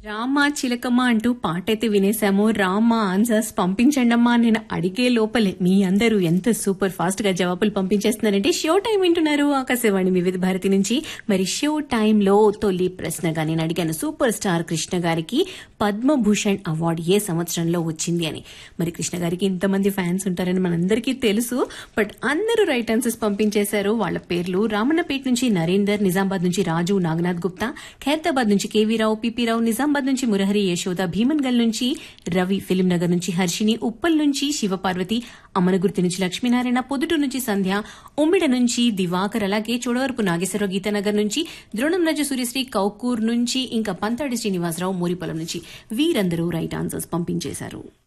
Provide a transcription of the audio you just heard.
రామ చిలకమ్మ అంటూ పాట అయితే వినేశాము రామ ఆన్సర్స్ పంపించండమ్మా నేను అడిగే లోపలే మీ అందరూ ఎంత సూపర్ ఫాస్ట్ గా జవాబులు పంపించేస్తున్నారంటే షో టైం వింటున్నారు ఆకాశవాణి వివిధ భారతి నుంచి మరి షో టైంలో తొలి ప్రశ్నగా నేను అడిగాను సూపర్ స్టార్ కృష్ణ గారికి పద్మభూషణ్ అవార్డు ఏ సంవత్సరంలో వచ్చింది అని మరి కృష్ణ గారికి ఇంతమంది ఫ్యాన్స్ ఉంటారని మనందరికీ తెలుసు బట్ అందరూ రైట్ ఆన్సర్స్ పంపించేశారు వాళ్ళ పేర్లు రామన్నపేట నుంచి నరేందర్ నిజామాబాద్ నుంచి రాజు నాగనాథ్ గుప్తా ఖైరతాబాద్ నుంచి కేవీ రావు పిపి రావు నిజామాబాద్ నుంచి మురహరి యశోద భీమన్గల్ నుంచి రవి ఫిలిం నగర్ నుంచి హర్షిని ఉప్పల్ నుంచి శివపార్వతి అమనగుర్తి నుంచి లక్ష్మీనారాయణ పొదుటూరు నుంచి సంధ్య ఉమ్మిడ నుంచి దివాకర్ అలాగే చోడవరపు నాగేశ్వరరావు గీతానగర్ నుంచి ద్రోణం రాజు సూర్యశ్రీ కౌకూర్ నుంచి ఇంకా పంతాడి శ్రీనివాసరావు మోరిపొలం నుంచి వీరందరూ రైట్ ఆన్సర్స్ పంపించేశారు